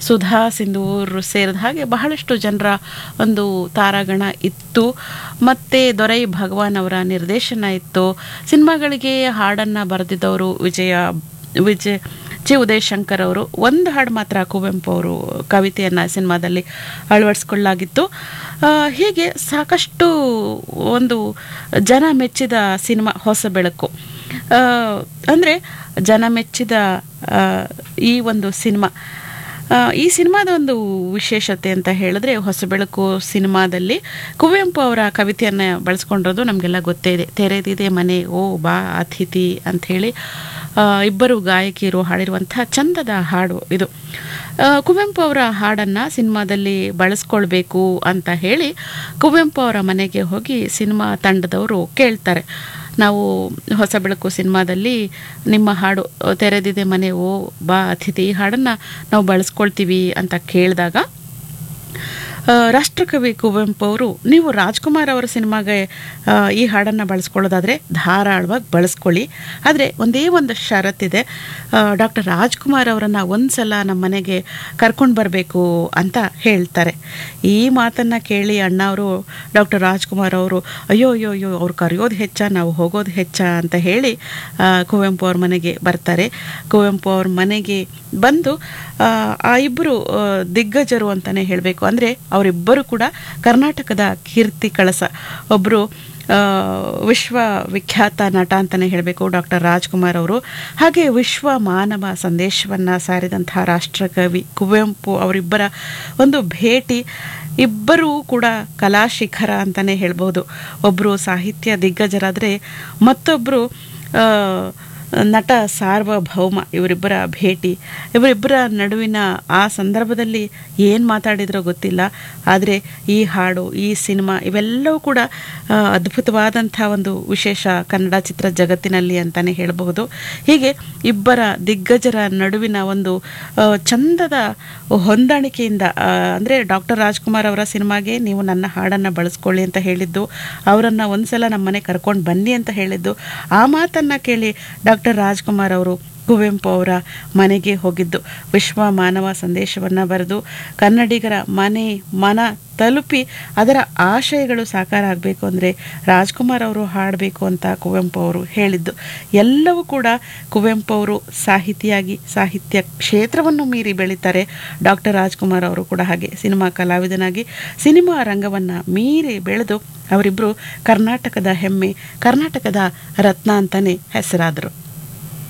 ಸುಧಾ ಸಿಂಧೂರ್ ಸೇರಿದ ಹಾಗೆ ಬಹಳಷ್ಟು ಜನರ ಒಂದು ತಾರಾಗಣ ಇತ್ತು ಮತ್ತು ದೊರೈ ಭಗವಾನ್ ಅವರ ನಿರ್ದೇಶನ ಇತ್ತು ಸಿನಿಮಾಗಳಿಗೆ ಹಾಡನ್ನು ಬರೆದಿದ್ದವರು ವಿಜಯ ವಿಜಯ್ ಜಿ ಉದಯ್ ಶಂಕರ್ ಅವರು ಒಂದು ಹಾಡು ಮಾತ್ರ ಕುವೆಂಪು ಅವರು ಕವಿತೆಯನ್ನು ಸಿನಿಮಾದಲ್ಲಿ ಅಳವಡಿಸ್ಕೊಳ್ಳಲಾಗಿತ್ತು ಆ, ಹೀಗೆ ಸಾಕಷ್ಟು ಒಂದು ಜನ ಮೆಚ್ಚಿದ ಸಿನಿಮಾ ಹೊಸ ಬೆಳಕು ಅಂದರೆ ಜನ ಮೆಚ್ಚಿದ ಆ, ಈ ಒಂದು ಸಿನಿಮಾ ಆ, ಈ ಸಿನಿಮಾದ ಒಂದು ವಿಶೇಷತೆ ಅಂತ ಹೇಳಿದ್ರೆ ಹೊಸ ಬೆಳಕು ಸಿನಿಮಾದಲ್ಲಿ ಕುವೆಂಪು ಅವರ ಕವಿತೆಯನ್ನು ಬಳಸ್ಕೊಂಡಿರೋದು ನಮಗೆಲ್ಲ ಗೊತ್ತೇ ಇದೆ ತೆರೆದಿದೆ ಮನೆ ಓ ಬಾ ಅತಿಥಿ ಅಂಥೇಳಿ ಆ, ಇಬ್ಬರು ಗಾಯಕಿಯರು ಹಾಡಿರುವಂಥ ಚಂದದ ಹಾಡು ಇದು ಆ, ಕುವೆಂಪು ಅವರ ಹಾಡನ್ನು ಸಿನಿಮಾದಲ್ಲಿ ಬಳಸ್ಕೊಳ್ಬೇಕು ಅಂತ ಹೇಳಿ ಕುವೆಂಪು ಅವರ ಮನೆಗೆ ಹೋಗಿ ಸಿನಿಮಾ ತಂಡದವರು ಕೇಳ್ತಾರೆ ನಾವು ಹೊಸ ಬೆಳಕು ಸಿನಿಮಾದಲ್ಲಿ ನಿಮ್ಮ ಹಾಡು ತೆರೆದಿದೆ ಮನೆ ಓ ಬಾ ಅತಿಥಿ ಈ ಹಾಡನ್ನು ನಾವು ಬಳಸ್ಕೊಳ್ತೀವಿ ಅಂತ ಕೇಳಿದಾಗ ಆ, ರಾಷ್ಟ್ರಕವಿ ಕುವೆಂಪು ಅವರು ನೀವು ರಾಜ್ಕುಮಾರ್ ಅವರ ಸಿನಿಮಾಗೆ ಆ, ಈ ಹಾಡನ್ನು ಬಳಸ್ಕೊಳ್ಳೋದಾದರೆ ಧಾರಾಳವಾಗಿ ಬಳಸ್ಕೊಳ್ಳಿ ಆದರೆ ಒಂದೇ ಒಂದು ಷರತ್ತಿದೆ ಡಾಕ್ಟರ್ ರಾಜ್ಕುಮಾರ್ ಅವರನ್ನು ಒಂದು ಸಲ ನಮ್ಮ ಮನೆಗೆ ಕರ್ಕೊಂಡು ಬರಬೇಕು ಅಂತ ಹೇಳ್ತಾರೆ ಈ ಮಾತನ್ನು ಕೇಳಿ ಅಣ್ಣ ಅವರು ಡಾಕ್ಟರ್ ರಾಜ್ಕುಮಾರ್ ಅವರು ಅಯ್ಯೋ ಅಯ್ಯೋ ಅಯ್ಯೋ ಅವ್ರು ಕರೆಯೋದು ಹೆಚ್ಚ ನಾವು ಹೋಗೋದು ಹೆಚ್ಚ ಅಂತ ಹೇಳಿ ಆ, ಕುವೆಂಪು ಅವ್ರ ಮನೆಗೆ ಬರ್ತಾರೆ ಕುವೆಂಪು ಅವ್ರ ಮನೆಗೆ ಬಂದು ಆ, ಆ ಇಬ್ಬರು ದಿಗ್ಗಜರು ಅಂತಲೇ ಹೇಳಬೇಕು ಅಂದರೆ ಅವರಿಬ್ಬರು ಕೂಡ ಕರ್ನಾಟಕದ ಕೀರ್ತಿ ಕಳಸ ಒಬ್ಬರು ವಿಶ್ವ ವಿಖ್ಯಾತ ನಟ ಅಂತಲೇ ಹೇಳಬೇಕು ಡಾಕ್ಟರ್ ರಾಜ್ಕುಮಾರ್ ಅವರು ಹಾಗೆ ವಿಶ್ವ ಮಾನವ ಸಂದೇಶವನ್ನು ಸಾರಿದಂತಹ ರಾಷ್ಟ್ರಕವಿ ಕುವೆಂಪು ಅವರಿಬ್ಬರ ಒಂದು ಭೇಟಿ ಇಬ್ಬರೂ ಕೂಡ ಕಲಾಶಿಖರ ಅಂತಲೇ ಹೇಳ್ಬೋದು ಒಬ್ಬರು ಸಾಹಿತ್ಯ ದಿಗ್ಗಜರಾದರೆ ಮತ್ತೊಬ್ಬರು ನಟ ಸಾರ್ವಭೌಮ ಇವರಿಬ್ಬರ ಭೇಟಿ ಇವರಿಬ್ಬರ ನಡುವಿನ ಆ ಸಂದರ್ಭದಲ್ಲಿ ಏನು ಮಾತಾಡಿದ್ರೋ ಗೊತ್ತಿಲ್ಲ ಆದರೆ ಈ ಹಾಡು ಈ ಸಿನಿಮಾ ಇವೆಲ್ಲವೂ ಕೂಡ ಆ, ಅದ್ಭುತವಾದಂಥ ಒಂದು ವಿಶೇಷ ಕನ್ನಡ ಚಿತ್ರ ಜಗತ್ತಿನಲ್ಲಿ ಅಂತಲೇ ಹೇಳಬಹುದು ಹೀಗೆ ಇಬ್ಬರ ದಿಗ್ಗಜರ ನಡುವಿನ ಒಂದು ಆ, ಚಂದದ ಹೊಂದಾಣಿಕೆಯಿಂದ ಅಂದರೆ ಡಾಕ್ಟರ್ ರಾಜ್ಕುಮಾರ್ ಅವರ ಸಿನಿಮಾಗೆ ನೀವು ನನ್ನ ಹಾಡನ್ನು ಬಳಸ್ಕೊಳ್ಳಿ ಅಂತ ಹೇಳಿದ್ದು ಅವರನ್ನು ಒಂದ್ಸಲ ನಮ್ಮ ಮನೆ ಕರ್ಕೊಂಡು ಬನ್ನಿ ಅಂತ ಹೇಳಿದ್ದು ಆ ಮಾತನ್ನು ಕೇಳಿ ಡಾಕ್ಟರ್ ರಾಜ್ಕುಮಾರ್ ಅವರು ಕುವೆಂಪು ಅವರ ಮನೆಗೆ ಹೋಗಿದ್ದು ವಿಶ್ವ ಮಾನವ ಸಂದೇಶವನ್ನು ಬರೆದು ಕನ್ನಡಿಗರ ಮನೆ ಮನ ತಲುಪಿ ಅದರ ಆಶಯಗಳು ಸಾಕಾರ ಆಗಬೇಕು ಅಂದರೆ ರಾಜ್ಕುಮಾರ್ ಅವರು ಹಾಡಬೇಕು ಅಂತ ಕುವೆಂಪು ಅವರು ಹೇಳಿದ್ದು ಎಲ್ಲವೂ ಕೂಡ ಕುವೆಂಪು ಅವರು ಸಾಹಿತಿಯಾಗಿ ಸಾಹಿತ್ಯ ಕ್ಷೇತ್ರವನ್ನು ಮೀರಿ ಬೆಳೀತಾರೆ ಡಾಕ್ಟರ್ ರಾಜ್ಕುಮಾರ್ ಅವರು ಕೂಡ ಹಾಗೆ ಸಿನಿಮಾ ಕಲಾವಿದನಾಗಿ ಸಿನಿಮಾ ರಂಗವನ್ನು ಮೀರಿ ಬೆಳೆದು ಅವರಿಬ್ಬರು ಕರ್ನಾಟಕದ ಹೆಮ್ಮೆ ಕರ್ನಾಟಕದ ರತ್ನ ಅಂತಲೇ ಹೆಸರಾದರು